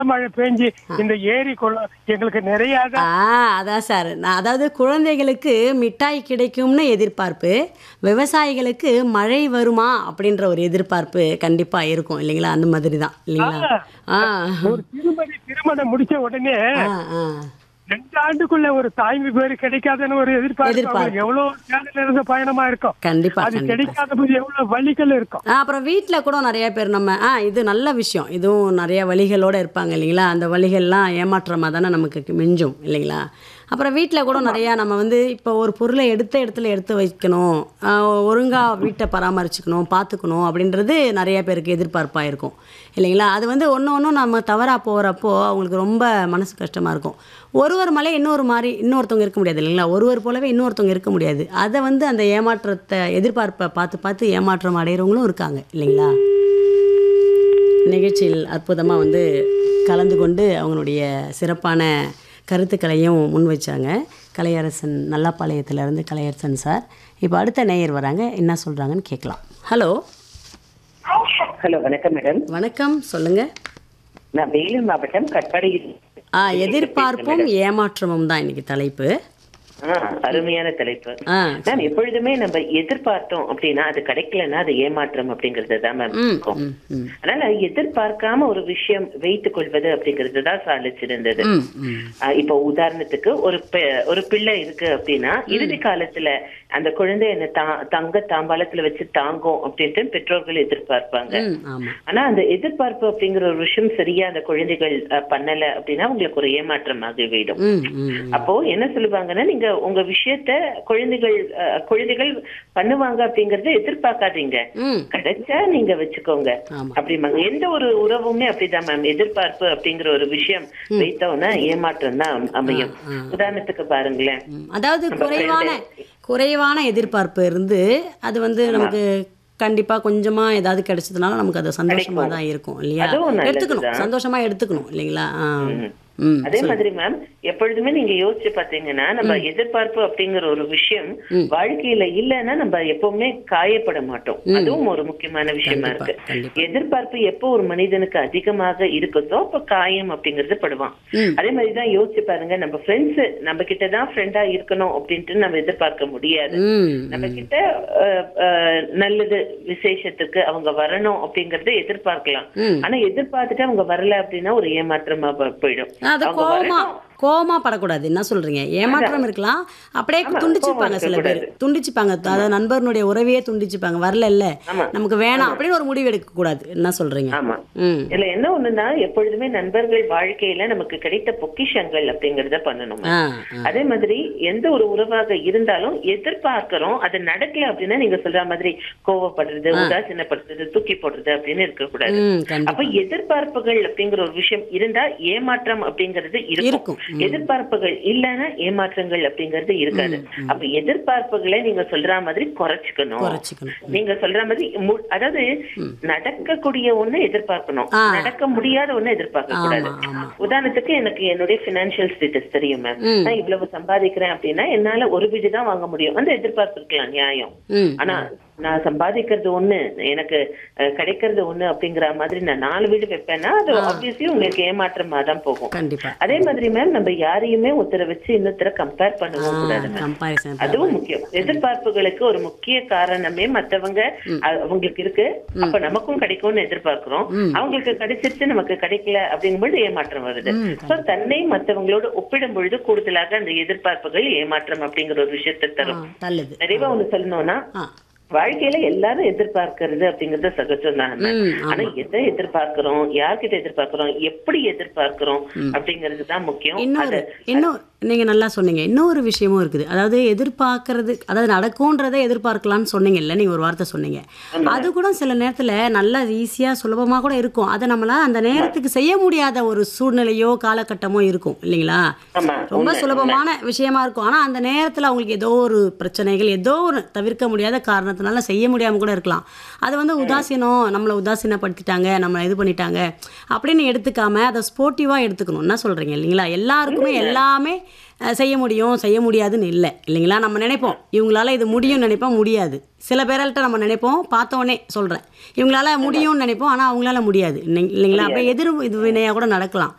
மழை பெஞ்சு இந்த ஏரி குளம் எங்களுக்கு நிறைய ஆ அதான் சார் நான் அதாவது குழந்தைகளுக்கு மிட்டாய் கிடைக்கும்னு எதிர்பார்ப்பு விவசாயிகளுக்கு மழை வருமா அப்படின்ற ஒரு எதிர்பார்ப்பு கண்டிப்பா இருக்கும் இல்லைங்களா அந்த மாதிரி தான் இல்லைங்களா ஆ ஒரு திருமதி திருமணம் முடிச்ச உடனே ஆ ஆ ரெண்டு ஆண்டுக்குள்ள ஒரு தாய்மை பேரு கிடைக்காதுன்னு ஒரு எதிர்பார்ப்பு எதிர்பார்ப்பு. அவங்களுக்கு எவ்வளவு வேலையில இருந்த பயணமா இருக்கும் கண்டிப்பா அது கண்டிப்பா கிடைக்காத போது எவ்வளவு வழிகள் இருக்கும் ஆ, அப்புறம் வீட்டில் கூட நிறைய பேர் நம்ம ஆ இது நல்ல விஷயம் இதுவும் நிறைய வழிகளோட இருப்பாங்க இல்லைங்களா அந்த வழிகள்லாம் ஏமாற்றமாக தானே நமக்கு மிஞ்சும் இல்லைங்களா அப்புறம் வீட்டில் கூட நிறையா நம்ம வந்து இப்போ ஒரு பொருளை எடுத்த இடத்துல எடுத்து வைக்கணும் ஒழுங்காக வீட்டை பராமரிச்சுக்கணும் பார்த்துக்கணும் அப்படின்றது நிறைய பேருக்கு எதிர்பார்ப்பாக இருக்கும் இல்லைங்களா அது வந்து ஒன்று ஒன்றும் நம்ம தவறாக போகிறப்போ அவங்களுக்கு ரொம்ப மனசு கஷ்டமாக இருக்கும் ஒருவர் மேலே இன்னொரு மாதிரி இன்னொருத்தவங்க இருக்க முடியாது இல்லைங்களா ஒருவர் போலவே இன்னொருத்தவங்க இருக்க முடியாது அதை வந்து அந்த ஏமாற்றத்தை எதிர்பார்ப்பை பார்த்து பார்த்து ஏமாற்றம் அடைகிறவங்களும் இருக்காங்க இல்லைங்களா நிகழ்ச்சியில் அற்புதமாக வந்து கலந்து கொண்டு அவங்களுடைய சிறப்பான கருத்துக்களையும் முன் வச்சாங்க கலையரசன் நல்லாப்பாளையத்திலேருந்து கலையரசன் சார் இப்போ அடுத்த நேயர் வராங்க என்ன சொல்கிறாங்கன்னு கேட்கலாம் ஹலோ ஹலோ வணக்கம் மேடம் வணக்கம் சொல்லுங்கள் நான் வேலூர் மாவட்டம் கட்பாடியில் ஆ எதிர்பார்ப்பும் ஏமாற்றமும் தான் இன்னைக்கு தலைப்பு ஆ, அருமையான தலைப்பு ஆ மேம் எப்பொழுதுமே நம்ம எதிர்பார்த்தோம் அப்படின்னா அது கிடைக்கலன்னா அது ஏமாற்றம் அப்படிங்கிறது தான் மேம் ம் இருக்கும். ம் ம் அதனால எதிர்பார்க்காம ஒரு விஷயம் வைத்துக் கொள்வது அப்படிங்கிறது தான் சாலிச்சிருந்தது ம் ம் ஆ, இப்போ உதாரணத்துக்கு ஒரு பெ- ஒரு பிள்ளை இருக்கு அப்படின்னா இறுதி காலத்துல அந்த குழந்தை என்ன தா- தங்க தாம்பாளத்துல வச்சு தாங்கும் அப்படின்ட்டு பெற்றோர்கள் எதிர்பார்ப்பாங்க ம் ஆமாம் ஆனா அந்த எதிர்பார்ப்பு அப்படிங்கிற ஒரு விஷயம் சரியா அந்த குழந்தைகள் அஹ், பண்ணல அப்படின்னா உங்களுக்கு ஒரு ஏமாற்றமாக போயிடும் ம் ம் அப்போ என்ன சொல்லுவாங்கன்னா நீங்க உங்க விஷயத்த குழந்தைகள் அஹ், குழந்தைகள் பண்ணுவாங்க அப்படிங்கறத எதிர்பார்க்காதீங்க ம் கிடைச்சா நீங்க வச்சுக்கோங்க ஆமா. அப்படிம்பாங்க எந்த ஒரு உறவுமே அப்படிதான் மேம் எதிர்பார்ப்பு அப்படிங்கிற ஒரு விஷயம் வைத்தோம்னா ஏமாற்றம் தான் அமையும் உதாரணத்துக்கு பாருங்களேன் ம். அதாவது குறைவான குறைவான எதிர்பார்ப்பு இருந்து அது வந்து நமக்கு கண்டிப்பா கொஞ்சமா ஏதாவது கிடைச்சதுனால நமக்கு அது சந்தோஷமா தான் இருக்கும் இல்லையா அதுவும் நல்லதுதான். எடுத்துக்கணும் சந்தோஷமா எடுத்துக்கணும் இல்லைங்களா ஆ. ம் அதே மாதிரி மேம் எப்பொழுதுமே நீங்க யோசிச்சு பாத்தீங்கன்னா நம்ம எதிர்பார்ப்பு அப்படிங்கிற ஒரு விஷயம் வாழ்க்கையில இல்லைன்னா நம்ம எப்பவுமே காயப்பட மாட்டோம் அதுவும் ஒரு முக்கியமான விஷயமா கண்டிப்பா, இருக்கு கண்டிப்பா. எதிர்பார்ப்பு எப்போ ஒரு மனிதனுக்கு அதிகமாக இருக்குதோ அப்ப காயம் அப்படிங்கறது படுவான் ம். அதே மாதிரிதான் யோசிச்சு பாருங்க நம்ம ஃப்ரெண்ட்ஸ் நம்ம கிட்ட தான் ஃப்ரெண்டா இருக்கணும் அப்படின்ட்டு நம்ம எதிர்பார்க்க முடியாது ம் நம்ம கிட்ட அஹ், அஹ், நல்லது விசேஷத்துக்கு அவங்க வரணும் அப்படிங்கறத எதிர்பார்க்கலாம் ம். ஆனா எதிர்பார்த்துட்டு அவங்க வரல அப்படின்னா ஒரு ஏமாற்றமா போ- போயிடும் அது அவங்க கோவமா வரணும். கோவமா படக்கூடாது என்ன சொல்றீங்க ஏமாற்றம் இருக்கலாம் அப்படியே துண்டிச்சுப்பாங்க சில பேர் துண்டிச்சுப்பாங்க அதாவது நண்பர்களுடைய உறவையே துண்டிச்சுப்பாங்க வரல இல்ல ஆமா. நமக்கு வேணாம் அப்படின்னு ஒரு முடிவு எடுக்க கூடாது என்ன சொல்றீங்க ஆமா ம் இதுல என்ன ஒண்ணுன்னா எப்பொழுதுமே நண்பர்கள் வாழ்க்கையில நமக்கு கிடைத்த பொக்கிஷங்கள் அப்படிங்கறத பண்ணணும் ஆ அதே மாதிரி எந்த ஒரு உறவாக இருந்தாலும் எதிர்பார்க்கிறோம் அது நடக்கல அப்படின்னா நீங்க சொல்ற மாதிரி கோவப்படுறது உதாசீனப்படுத்துறது தூக்கி போடுறது அப்படின்னு இருக்கக்கூடாது ம் கண்டிப்பா அப்ப எதிர்பார்ப்புகள் அப்படிங்கிற ஒரு விஷயம் இருந்தா ஏமாற்றம் அப்படிங்கிறது இருக்கும் இருக்கும். எதிர்பார்ப்புகள் இல்லைன்னா ஏமாற்றங்கள் அப்படிங்கிறது இருக்காது அப்ப எதிர்பார்ப்புகளை நீங்க சொல்ற மாதிரி குறைச்சுக்கணும் குறைச்சிக்கணும் நீங்க சொல்ற மாதிரி மு- அதாவது நடக்கக்கூடிய ஒண்ணு எதிர்பார்க்கணும் ஆ. நடக்க முடியாத ஒண்ணு எதிர்பார்க்க கூடாது ஆமா, ஆமா. உதாரணத்துக்கு எனக்கு என்னுடைய பினான்சியல் ஸ்டேட்டஸ் தெரியும் மேம் ம். நான் இவ்வளவு சம்பாதிக்கிறேன் அப்படின்னா என்னால ஒரு வீடு தான் வாங்க முடியும் அந்த எதிர்பார்ப்பு இருக்கலாம் நியாயம் ம் ஆனா நான் சம்பாதிக்கிறது ஒண்ணு எனக்கு அஹ், கிடைக்கிறது ஒண்ணு அப்படிங்கிற மாதிரி நான் நாலு வீடு வைப்பேன்னா அது ஆப்வியஸ்லி உங்களுக்கு ஏமாற்றமா தான் போகும் கண்டிப்பா அதே மாதிரி மேம் நம்ம யாரையுமே ஒருத்தரை வச்சு இன்னொருத்தர கம்பேர் பண்ணவும் கூடாது ma'am. கம்பாரிசன் அதுவும் முக்கியம் எதிர்பார்ப்புகளுக்கு ஒரு முக்கிய காரணமே மத்தவங்க அ- அவங்களுக்கு இருக்கு அப்ப நமக்கும் கிடைக்கும்னு எதிர்பார்க்கிறோம் அவங்களுக்கு கிடைச்சிருச்சு நமக்கு கிடைக்கல அப்படிங்கும்போது ஏமாற்றம் வருது சோ தன்னை மத்தவங்களோட ஒப்பிடும் பொழுது கூடுதலாக அந்த எதிர்பார்ப்புகள் ஏமாற்றம் அப்படிங்கிற ஒரு விஷயத்தை தரும் தள்ளுது நிறைவா ஒண்ணு சொல்லணும்னா ஆ வாழ்க்கையில எல்லாரும் எதிர்பார்க்கறது அப்படிங்கறது சகஜம் தான் ம், ஆனா எதை எதிர்பார்க்கிறோம் யார்கிட்ட எதிர்பார்க்கிறோம் எப்படி எதிர்பார்க்கிறோம் அப்படிங்கிறது தான் முக்கியம் இன்னொரு இன்னும் நீங்க நல்லா சொன்னீங்க இன்னொரு விஷயமும் இருக்குது அதாவது எதிர்பார்க்கறது அதாவது நடக்கும்ன்றதை எதிர்பார்க்கலாம்னு சொன்னீங்கல்ல நீங்க ஒரு வார்த்தை சொன்னீங்க அது கூட சில நேரத்துல நல்லா ஈஸியா சுலபமா கூட இருக்கும் அதை நம்மளால அந்த நேரத்துக்கு செய்ய முடியாத ஒரு சூழ்நிலையோ காலகட்டமோ இருக்கும் இல்லைங்களா ஆமா ரொம்ப சுலபமான விஷயமா இருக்கும் ஆனா அந்த நேரத்துல அவங்களுக்கு ஏதோ ஒரு பிரச்சனைகள் ஏதோ ஒரு தவிர்க்க முடியாத காரணத்தினால காரணத்தினால செய்ய முடியாமல் கூட இருக்கலாம் அது வந்து உதாசீனம் நம்மளை உதாசீனப்படுத்திட்டாங்க நம்மளை இது பண்ணிட்டாங்க அப்படின்னு எடுத்துக்காம அதை ஸ்போர்ட்டிவாக எடுத்துக்கணும் என்ன சொல்கிறீங்க இல்லைங்களா எல்லாருக்குமே எல்லாமே அஹ், செய்ய முடியும் செய்ய முடியாதுன்னு இல்லை இல்லைங்களா நம்ம நினைப்போம் இவங்களால இது முடியும்னு நினைப்போம் முடியாது சில பேர்கள்ட்ட நம்ம நினைப்போம் பார்த்தோன்னே சொல்கிறேன் இவங்களால முடியும்னு நினைப்போம் ஆனால் அவங்களால முடியாது இல்லைங்க- இல்லைங்களா அப்போ எதிர் இது வினையாக கூட நடக்கலாம்